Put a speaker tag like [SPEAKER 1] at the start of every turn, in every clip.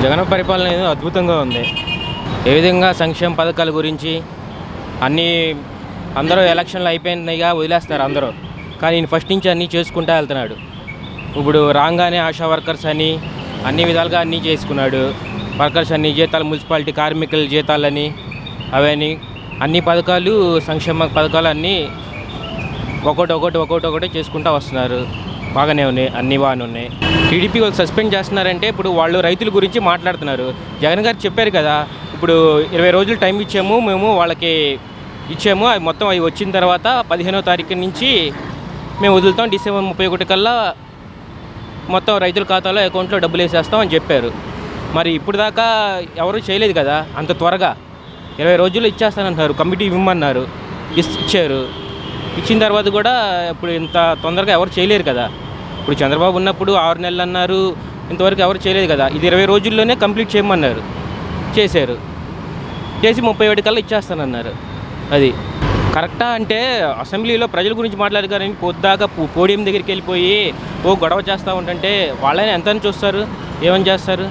[SPEAKER 1] జగన్ పరిపాలన ఏదో అద్భుతంగా ఉంది ఏ విధంగా సంక్షేమ పథకాల గురించి అన్నీ అందరూ ఎలక్షన్లు అయిపోయినాయిగా వదిలేస్తారు అందరూ కానీ ఈయన ఫస్ట్ నుంచి అన్నీ చేసుకుంటూ వెళ్తున్నాడు ఇప్పుడు రాగానే ఆశా వర్కర్స్ అని అన్ని విధాలుగా అన్నీ చేసుకున్నాడు వర్కర్స్ అన్ని జీతాలు మున్సిపాలిటీ కార్మికుల జీతాలని అవన్నీ అన్ని పథకాలు సంక్షేమ పథకాలు అన్నీ ఒకటి ఒకటి ఒకటి ఒకటి చేసుకుంటూ వస్తున్నారు బాగానే ఉన్నాయి అన్ని బాగానే ఉన్నాయి టీడీపీ వాళ్ళు సస్పెండ్ చేస్తున్నారంటే ఇప్పుడు వాళ్ళు రైతుల గురించి మాట్లాడుతున్నారు జగన్ గారు చెప్పారు కదా ఇప్పుడు ఇరవై రోజులు టైం ఇచ్చాము మేము వాళ్ళకి ఇచ్చాము అవి మొత్తం అవి వచ్చిన తర్వాత పదిహేనో తారీఖు నుంచి మేము వదులుతాం డిసెంబర్ ముప్పై ఒకటి కల్లా మొత్తం రైతుల ఖాతాలో అకౌంట్లో డబ్బులు వేసేస్తాం అని చెప్పారు మరి ఇప్పుడు దాకా ఎవరు చేయలేదు కదా అంత త్వరగా ఇరవై రోజుల్లో ఇచ్చేస్తానంటున్నారు కమిటీ ఇవ్వమన్నారు ఇస్- ఇచ్చారు ఇచ్చిన తర్వాత కూడా ఇప్పుడు ఇంత తొందరగా ఎవరు చేయలేరు కదా ఇప్పుడు చంద్రబాబు ఉన్నప్పుడు ఆరు నెలలు అన్నారు ఇంతవరకు ఎవరు చేయలేదు కదా ఇది ఇరవై రోజుల్లోనే కంప్లీట్ చేయమన్నారు చేశారు చేసి ముప్పై ఒకటి కల్లా ఇచ్చేస్తానన్నారు అది కరెక్టా అంటే అసెంబ్లీలో ప్రజల గురించి మాట్లాడగారని పొద్దాక పో- పోడియం దగ్గరికి వెళ్ళిపోయి ఓ గొడవ చేస్తూ ఉంటుంటే వాళ్ళని ఎంత చూస్తారు ఏమని చేస్తారు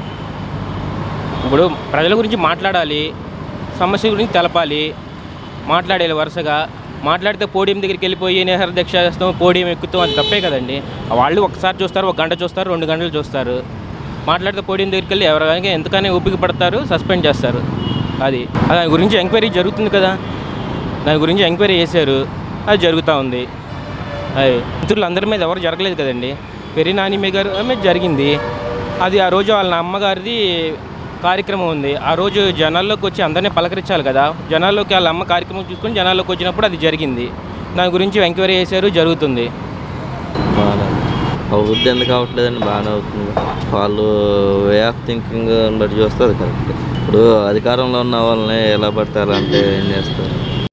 [SPEAKER 1] ఇప్పుడు ప్రజల గురించి మాట్లాడాలి సమస్య గురించి తెలపాలి మాట్లాడాలి వరుసగా మాట్లాడితే పోడియం దగ్గరికి వెళ్ళిపోయి నిహర దీక్ష చేస్తాం పోడియం ఎక్కుతాం అది తప్పే కదండి వాళ్ళు ఒకసారి చూస్తారు ఒక గంట చూస్తారు రెండు గంటలు చూస్తారు మాట్లాడితే పోడియం దగ్గరికి వెళ్ళి ఎవరైనా ఎంతకనే ఓపిక పడతారు సస్పెండ్ చేస్తారు అది దాని గురించి ఎంక్వైరీ జరుగుతుంది కదా దాని గురించి ఎంక్వైరీ చేశారు అది జరుగుతూ ఉంది అది మిత్రులు అందరి మీద ఎవరు జరగలేదు కదండి పెరి నానిమే గారు ఆమె జరిగింది అది ఆ రోజు వాళ్ళ అమ్మగారిది కార్యక్రమం ఉంది ఆ రోజు జనాల్లోకి వచ్చి అందరినీ పలకరించాలి కదా జనాల్లోకి వాళ్ళ అమ్మ కార్యక్రమం చూసుకొని జనాల్లోకి వచ్చినప్పుడు అది జరిగింది దాని గురించి ఎంక్వైరీ చేశారు జరుగుతుంది
[SPEAKER 2] బాగానే అవుద్ది ఎందుకు అవ్వట్లేదండి బాగానే అవుతుంది వాళ్ళు వే ఆఫ్ థింకింగ్ బట్టి చూస్తే అది కరెక్ట్ ఇప్పుడు అధికారంలో ఉన్న వాళ్ళని ఎలా పడతారంటే ఏం చేస్తారు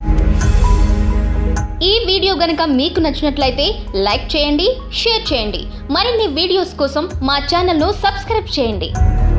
[SPEAKER 3] ఈ వీడియో గనక మీకు నచ్చినట్లయితే లైక్ చేయండి షేర్ చేయండి మరిన్ని వీడియోస్ కోసం మా ఛానల్ను సబ్స్క్రైబ్ చేయండి